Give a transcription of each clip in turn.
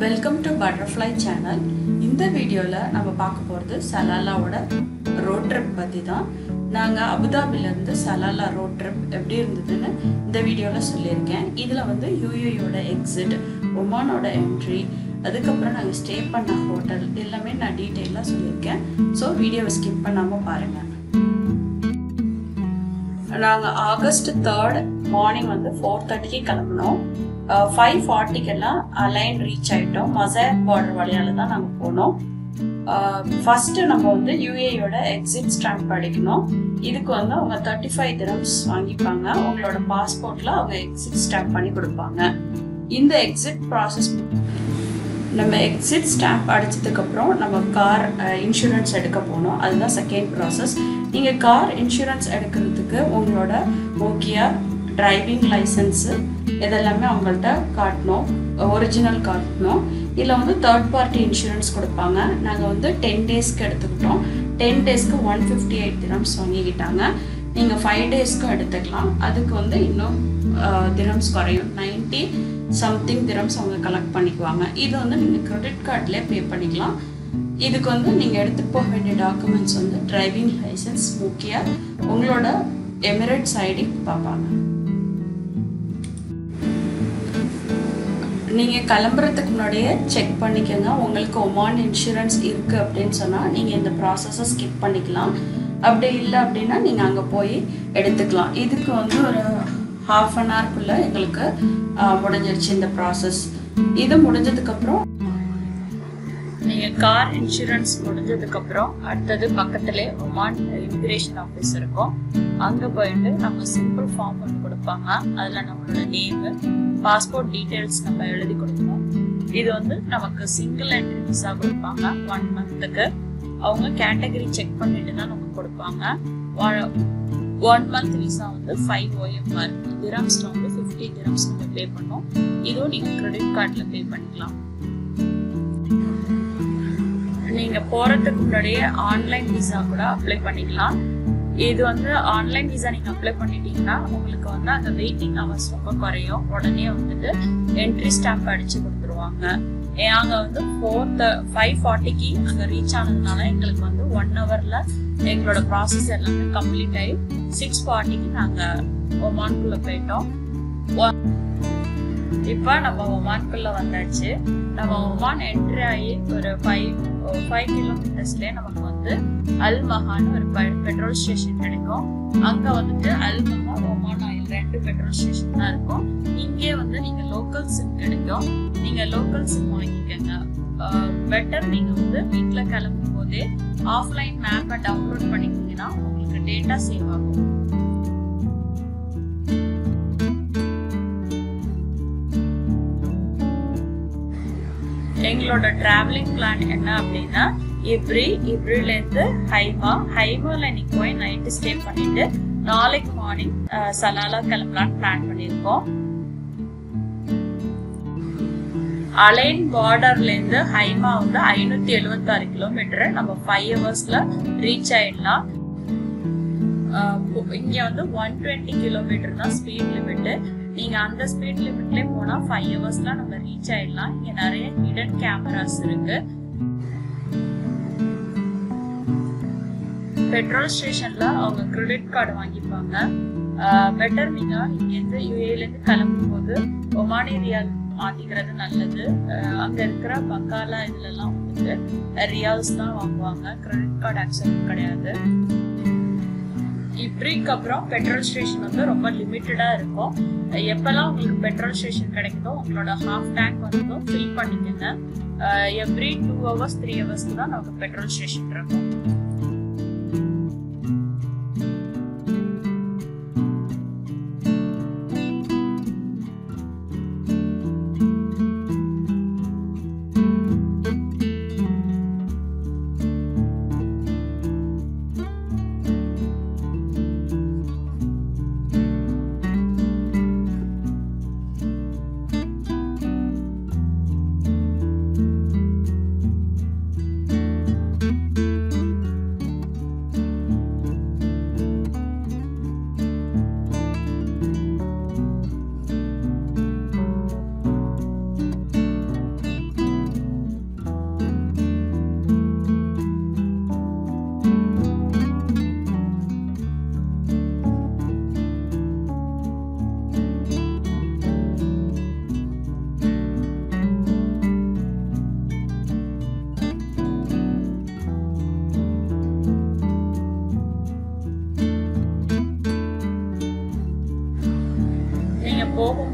welcome to butterfly channel இந்த வீடியோவில் நம்ம பார்க்க போகிறது சலாலாவோட ரோட் ட்ரிப் பற்றி தான் நாங்கள் அபுதாபிலேருந்து சலாலா ரோட் ட்ரிப் எப்படி இருந்ததுன்னு இந்த வீடியோவில் சொல்லியிருக்கேன் இதில் வந்து யூஏயோட எக்ஸிட் ஒமானோட என்ட்ரி அதுக்கப்புறம் நாங்கள் ஸ்டே பண்ண ஹோட்டல் எல்லாமே நான் டீட்டெயிலாக சொல்லியிருக்கேன் ஸோ வீடியோவை ஸ்கிப் பண்ணாமல் பாருங்கள் நாங்கள் ஆகஸ்ட் தேர்ட் மார்னிங் வந்து ஃபோர் தேர்ட்டிக்கு கிளம்பினோம் ஃபைவ் ஃபார்ட்டிக்கெல்லாம் அலைன் ரீச் ஆகிட்டோம் மசாக் பார்டர் வழியால் தான் நாங்கள் போனோம் ஃபஸ்ட்டு நம்ம வந்து யூஏயோட எக்ஸிட் ஸ்டாம்ப் அடிக்கணும் இதுக்கு வந்து அவங்க தேர்ட்டி ஃபைவ் திரம்ஸ் வாங்கிப்பாங்க உங்களோட பாஸ்போர்ட்டில் அவங்க எக்ஸிட் ஸ்டாம்ப் பண்ணி கொடுப்பாங்க இந்த எக்ஸிட் ப்ராசஸ் நம்ம எக்ஸிட் ஸ்டாம்ப் அடிச்சதுக்கப்புறம் நம்ம கார் இன்சூரன்ஸ் எடுக்க போனோம் அதுதான் செகண்ட் ப்ராசஸ் நீங்கள் கார் இன்சூரன்ஸ் எடுக்கிறதுக்கு உங்களோட ஓகேயா டிரைவிங் லைசன்ஸு இதெல்லாமே அவங்கள்ட்ட காட்டணும் ஒரிஜினல் காட்டணும் இதில் வந்து தேர்ட் பார்ட்டி இன்சூரன்ஸ் கொடுப்பாங்க நாங்கள் வந்து டென் டேஸ்க்கு எடுத்துக்கிட்டோம் டென் டேஸ்க்கு ஒன் ஃபிஃப்டி எயிட் தினம்ஸ் வாங்கிக்கிட்டாங்க நீங்கள் ஃபைவ் டேஸ்க்கும் எடுத்துக்கலாம் அதுக்கு வந்து இன்னும் தினம்ஸ் குறையும் நைன்ட்டி சம்திங் திரம்ஸ் அவங்க கலெக்ட் பண்ணிக்குவாங்க இது வந்து நீங்கள் கிரெடிட் கார்ட்லேயே பே பண்ணிக்கலாம் இதுக்கு வந்து நீங்கள் எடுத்துகிட்டு போக வேண்டிய டாக்குமெண்ட்ஸ் வந்து டிரைவிங் லைசன்ஸ் முக்கியம் உங்களோட எமிரேட்ஸ் ஐடி பார்ப்பாங்க நீங்கள் கிளம்புறதுக்கு முன்னாடியே செக் பண்ணிக்கோங்க உங்களுக்கு ஒமான் இன்சூரன்ஸ் இருக்குது அப்படின்னு சொன்னால் நீங்கள் இந்த ப்ராசஸை ஸ்கிப் பண்ணிக்கலாம் அப்படி இல்லை அப்படின்னா நீங்கள் அங்கே போய் எடுத்துக்கலாம் இதுக்கு வந்து ஒரு ஹாஃப் அன் ஹவர்க்குள்ளே எங்களுக்கு முடிஞ்சிருச்சு இந்த ப்ராசஸ் இது முடிஞ்சதுக்கப்புறம் நீங்கள் கார் இன்சூரன்ஸ் முடிஞ்சதுக்கப்புறம் அடுத்தது பக்கத்துலேயே ஒமான் இமிக்ரேஷன் ஆஃபீஸ் இருக்கும் அங்கே போயிட்டு நம்ம சிம்பிள் ஃபார்ம் ஒன்று கொடுப்பாங்க அதில் நம்மளோட நேமு பாஸ்போர்ட் டீட்டெயில்ஸ் நம்ம எழுதி கொடுக்கணும் இது வந்து நமக்கு சிங்கிள் என்ட்ரி விசா கொடுப்பாங்க ஒன் மந்த்துக்கு அவங்க கேட்டகரி செக் பண்ணிட்டு தான் நமக்கு கொடுப்பாங்க ஒன் மந்த் விசா வந்து ஃபைவ் ஓஎம்ஆர் திரம்ஸ்ல வந்து ஃபிஃப்டி திரம்ஸ் நம்ம பே பண்ணோம் இதுவும் நீங்கள் கிரெடிட் கார்டில் பே பண்ணிக்கலாம் நீங்கள் போகிறதுக்கு முன்னாடியே ஆன்லைன் விசா கூட அப்ளை பண்ணிக்கலாம் இது வந்து ஆன்லைன் விசா நீங்கள் அப்ளை பண்ணிட்டீங்கன்னா உங்களுக்கு வந்து அந்த வெயிட்டிங் ஹவர்ஸ் ரொம்ப குறையும் உடனே வந்துட்டு என்ட்ரி ஸ்டாம்ப் அடிச்சு கொடுத்துருவாங்க அங்கே வந்து ஃபோர் த ஃபைவ் ஃபார்ட்டிக்கு அங்கே ரீச் ஆனதுனால எங்களுக்கு வந்து ஒன் ஹவரில் எங்களோட ப்ராசஸ் எல்லாமே கம்ப்ளீட் ஆகி சிக்ஸ் ஃபார்ட்டிக்கு நாங்கள் ஒமான்குள்ளே போயிட்டோம் இப்போ நம்ம ஒமான்குள்ளே வந்தாச்சு நம்ம ஒமான் என்ட்ரி ஆகி ஒரு ஃபைவ் ஃபைவ் கிலோமீட்டர்ஸ்லேயே நமக்கு வந்து அல் மஹான்னு ஒரு பெட்ரோல் ஸ்டேஷன் கிடைக்கும் அங்கே வந்துட்டு அல் மஹா ஒமான் ஆயில் ரெண்டு பெட்ரோல் ஸ்டேஷன் தான் இருக்கும் இங்கே வந்து நீங்கள் லோக்கல் சிம் கிடைக்கும் நீங்கள் லோக்கல் சிம் வாங்கிக்கோங்க பெட்டர் நீங்கள் வந்து வீட்டில் கிளம்பும் போதே ஆஃப்லைன் மேப்பை டவுன்லோட் பண்ணிக்கிங்கன்னா உங்களுக்கு டேட்டா சேவ் ஆகும் எங்களோட டிராவலிங் பிளான் என்ன அப்படின்னா இப்ரி இப்ரிலேருந்து ஹைமா ஹைமாவில் இன்னைக்கு போய் நைட்டு ஸ்டே பண்ணிட்டு நாளைக்கு மார்னிங் சலாலா கிளம்பலான்னு பிளான் பண்ணியிருக்கோம் அலைன் பார்டர்லேருந்து ஹைமா வந்து ஐநூற்றி எழுபத்தாறு கிலோமீட்டர் நம்ம ஃபைவ் ஹவர்ஸில் ரீச் ஆயிடலாம் இங்கே வந்து ஒன் டுவெண்ட்டி கிலோமீட்டர் தான் ஸ்பீட் லிமிட்டு நீங்கள் அந்த ஸ்பீட் லிமிட்லேயே போனால் ஃபைவ் ஹவர்ஸில் நம்ம ரீச் ஆயிடலாம் இங்கே நிறைய ஹிடன் கேமராஸ் இருக்கு பெட்ரோல் ஸ்டேஷனில் அவங்க கிரெடிட் கார்டு வாங்கிப்பாங்க பெட்டர் நீங்கள் இங்கேருந்து யூஏலேருந்து கிளம்பும் போது ஒமானி ரியால் மாற்றிக்கிறது நல்லது அங்கே இருக்கிற பக்காலா இதுலலாம் வந்துட்டு ரியால்ஸ் தான் வாங்குவாங்க கிரெடிட் கார்டு அக்செப்ட் கிடையாது இப்ரிக்கு அப்புறம் பெட்ரோல் ஸ்டேஷன் வந்து ரொம்ப லிமிட்டடாக இருக்கும் எப்போல்லாம் உங்களுக்கு பெட்ரோல் ஸ்டேஷன் கிடைக்குதோ உங்களோட ஹாஃப் டேங்க் வந்து ஃபில் பண்ணிக்கோங்க எவ்ரி டூ ஹவர்ஸ் த்ரீ ஹவர்ஸ்க்கு தான் நமக்கு பெட்ரோல் ஸ்டேஷன் இருக்கும்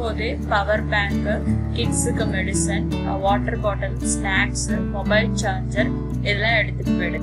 போகும்போதே பவர் பேங்க் கிட்ஸுக்கு medicine water bottle snacks mobile charger இதெல்லாம் எடுத்துட்டு போயிடு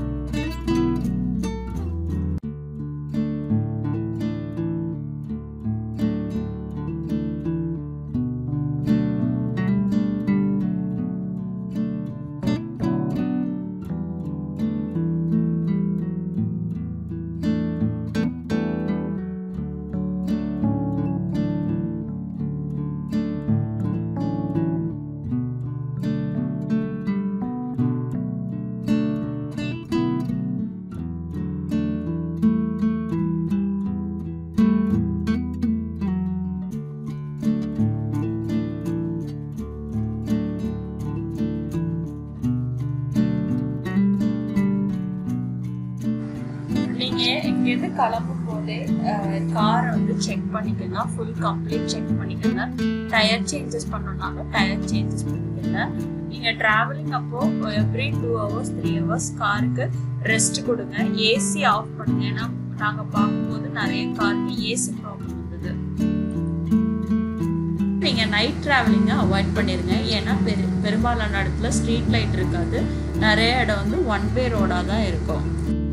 நீங்க இங்கிருந்து கிளம்பும் போதே காரை வந்து செக் பண்ணிக்கோங்க ஃபுல் கம்ப்ளீட் செக் பண்ணிக்கோங்க டயர் சேஞ்சஸ் பண்ணணும்னாலும் டயர் சேஞ்சஸ் பண்ணிக்கோங்க நீங்க டிராவலிங் அப்போ every two hours three hours காருக்கு ரெஸ்ட் கொடுங்க ஏசி ஆஃப் பண்ணுங்க ஏன்னா நாங்க பார்க்கும்போது நிறைய காருக்கு ஏசி ப்ராப்ளம் வந்தது நீங்க நைட் டிராவலிங்கை அவாய்ட் பண்ணிருங்க ஏன்னா பெரு பெரும்பாலான இடத்துல ஸ்ட்ரீட் லைட் இருக்காது நிறைய இடம் வந்து ஒன் வே ரோடா தான் இருக்கும்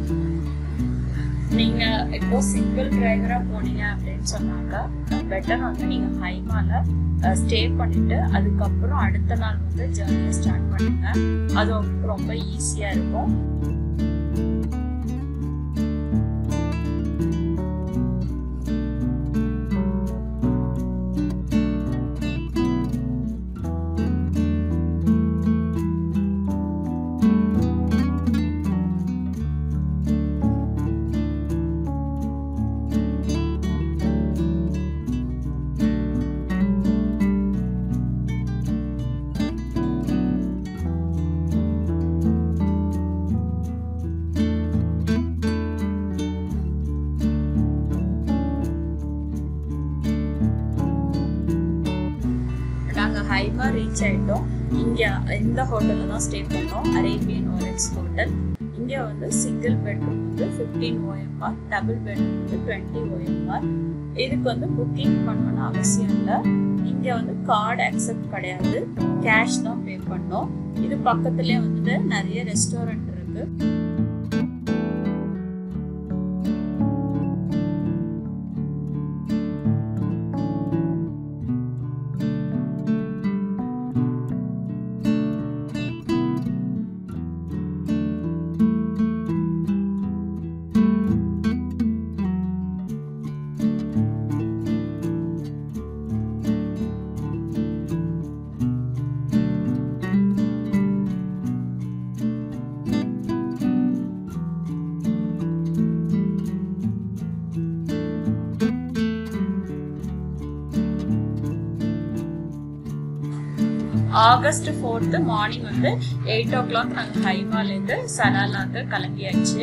நீங்க இப்போ சிங்கிள் டிரைவரா போனீங்க அப்படின்னு சொன்னாக்க பெட்டர் வந்து நீங்க ஹைமால ஸ்டே பண்ணிட்டு அதுக்கப்புறம் அடுத்த நாள் வந்து ஜேர்னியை ஸ்டார்ட் பண்ணுங்க அது உங்களுக்கு ரொம்ப ஈஸியா இருக்கும் நாங்க ஹைமா ரீச் ஆயிட்டோம் இங்க இந்த ஹோட்டல்ல தான் ஸ்டே பண்ணோம் அரேபியன் ஓரக்ஸ் ஹோட்டல் இங்க வந்து சிங்கிள் பெட்ரூம் வந்து ஃபிஃப்டீன் ஓஎம்ஆர் டபுள் பெட்ரூம் வந்து டுவெண்ட்டி ஓஎம்ஆர் இதுக்கு வந்து புக்கிங் பண்ணணும்னு அவசியம் இல்லை இங்க வந்து கார்டு அக்செப்ட் கிடையாது கேஷ் தான் பே பண்ணோம் இது பக்கத்துலயே வந்துட்டு நிறைய ரெஸ்டாரண்ட் இருக்கு ஆகஸ்ட் ஃபோர்த்து மார்னிங் வந்து எயிட் ஓ கிளாக் நாங்கள் ஹைமாலேருந்து சலாலாக்கு கிளம்பியாச்சு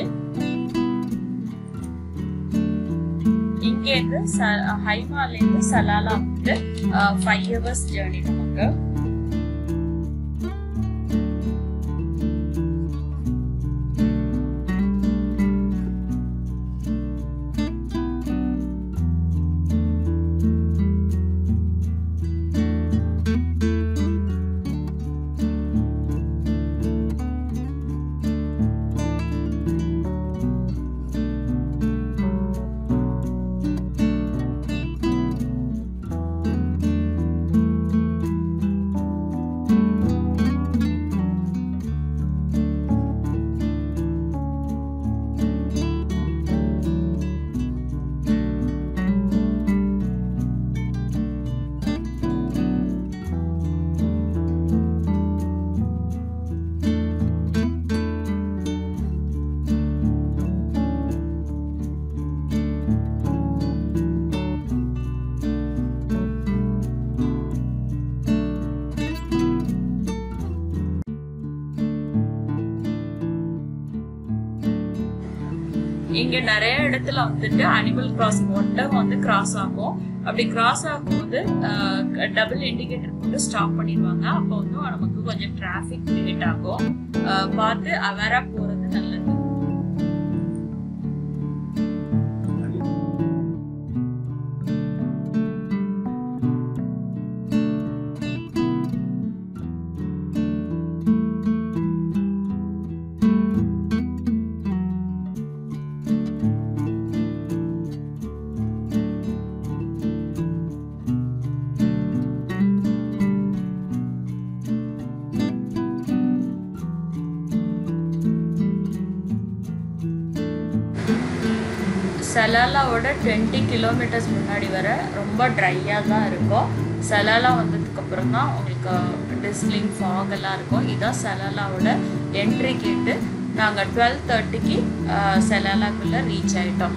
இங்கேருந்து ச ஹைமாலேருந்து சலாலா வந்து ஃபைவ் ஹவர்ஸ் ஜேர்னி நமக்கு இங்க நிறைய இடத்துல வந்துட்டு அனிமல் கிராசிங் ஒட்டகம் வந்து கிராஸ் ஆகும் அப்படி கிராஸ் ஆகும்போது டபுள் இண்டிகேட்டர் போட்டு ஸ்டாப் பண்ணிடுவாங்க அப்போ வந்து நமக்கு கொஞ்சம் டிராஃபிக் கிரியேட் ஆகும் அஹ் பார்த்து அவேரா போறது நல்லது சலாலாவோட டுவெண்ட்டி கிலோமீட்டர்ஸ் முன்னாடி வர ரொம்ப ட்ரையாக தான் இருக்கும் சலாலா வந்ததுக்கப்புறம் தான் உங்களுக்கு டிஸ்லிங் ஃபாக் எல்லாம் இருக்கும் இதுதான் சலாலாவோட என்ட்ரி கேட்டு நாங்கள் டுவெல் தேர்ட்டிக்கு சலாலாக்குள்ளே ரீச் ஆயிட்டோம்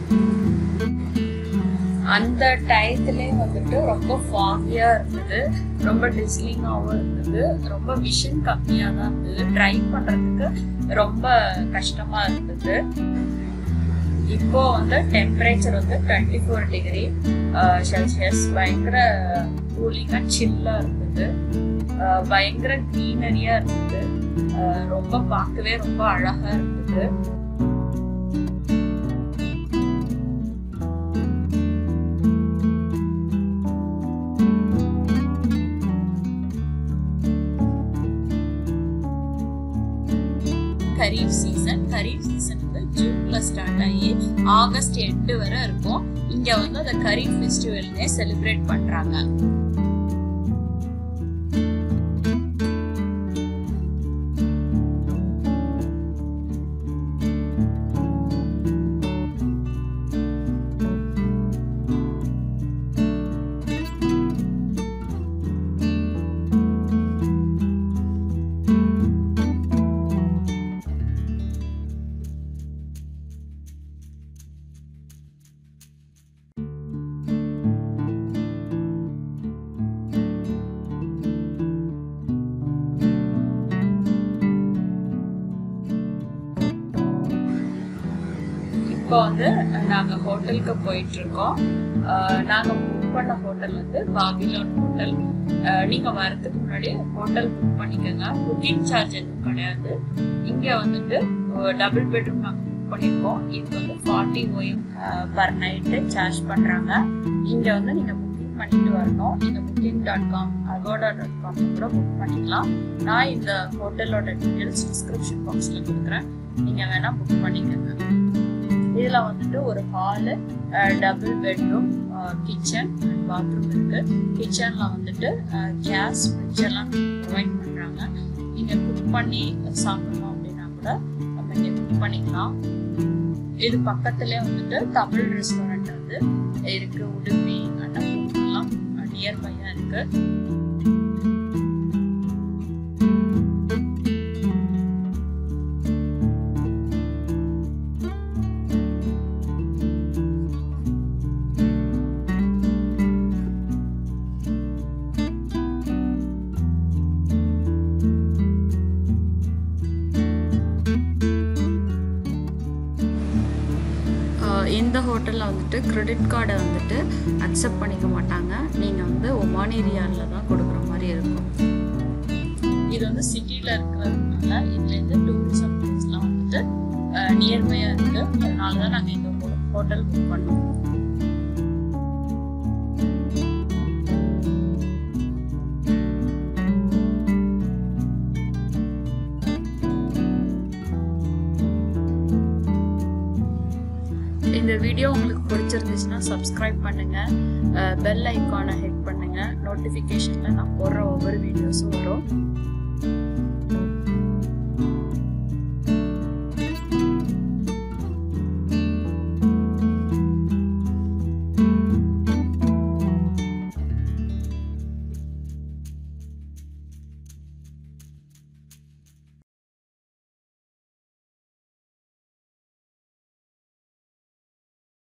அந்த டயத்துலேயே வந்துட்டு ரொம்ப ஃபாகியாக இருந்தது ரொம்ப டிஸ்லிங்காகவும் இருந்தது ரொம்ப விஷன் கம்மியாக தான் இருந்தது ட்ரைவ் பண்ணுறதுக்கு ரொம்ப கஷ்டமாக இருந்தது இப்போ வந்து டெம்பரேச்சர் வந்து டுவெண்ட்டி ஃபோர் டிகிரி செல்சியஸ் பயங்கர கூலிங்காக சில்லாக இருந்தது அஹ் பயங்கர க்ரீனரியாக இருந்தது அஹ் ரொம்ப பார்க்கவே ரொம்ப அழகாக இருந்தது கரீஃப் சீசன் கரீஃப் சீசன் வந்து ஜூன்ல ஸ்டார்ட் ஆகி ஆகஸ்ட் எண்டு வரை இருக்கும் இங்க வந்து அந்த கரீஃப் ஃபெஸ்டிவல்னே செலிப்ரேட் பண்றாங்க இப்போ வந்து நாங்க ஹோட்டலுக்கு போயிட்டு இருக்கோம் அஹ் நாங்க புக் பண்ண ஹோட்டல் வந்து பாபிலோன் ஹோட்டல் அஹ் நீங்க வரதுக்கு முன்னாடி ஹோட்டல் புக் பண்ணிக்கோங்க புக்கிங் சார்ஜ் எதுவும் கிடையாது இங்க வந்துட்டு டபுள் பெட்ரூம் நாங்க புக் பண்ணிருக்கோம் இது வந்து forty OM per night charge பண்றாங்க இங்க வந்து நீங்க புக்கிங் பண்ணிட்டு வரணும் நீங்க booking dot com Agoda dot com கூட புக் பண்ணிக்கலாம் நான் இந்த ஹோட்டலோட டீட்டெயில்ஸ் டிஸ்கிரிப்ஷன் பாக்ஸ்ல கொடுக்குறேன் நீங்க வேணா புக் பண்ணிக்கோங்க இதுல வந்துட்டு ஒரு hall double bedroom kitchen and bathroom இருக்கு கிச்சன்ல வந்துட்டு கேஸ் ஃப்ரிட்ஜ் எல்லாம் ப்ரொவைட் பண்றாங்க நீங்க குக் பண்ணி சாப்பிடணும் அப்படின்னா கூட நம்ம இங்க குக் பண்ணிக்கலாம் இது பக்கத்துலயே வந்துட்டு தமிழ் ரெஸ்டாரண்ட் வந்து இருக்கு உடுப்பி அன்னபூர்லாம் நியர்பையா இருக்கு ஆஹ் இந்த ஹோட்டலில் வந்துட்டு கிரெடிட் கார்டை வந்துட்டு அக்செப்ட் பண்ணிக்க மாட்டாங்க நீங்கள் வந்து ஒமானி ரியாலில் தான் கொடுக்குற மாதிரி இருக்கும் இது வந்து சிட்டியில் இருக்கிறதுனால இதுலேருந்து டூரிசம் பிளேஸ்லாம் வந்துட்டு நியர்பையாக இருக்குது அதனால தான் நாங்கள் இந்த ஹோட்டல் புக் பண்ணோம் இந்த வீடியோ உங்களுக்கு பிடிச்சிருந்துச்சுன்னா சப்ஸ்கிரைப் பண்ணுங்க பெல் ஐக்கானை ஹிட் பண்ணுங்க நோட்டிஃபிகேஷன்ல நான் போடுற ஒவ்வொரு வீடியோஸும் வரும்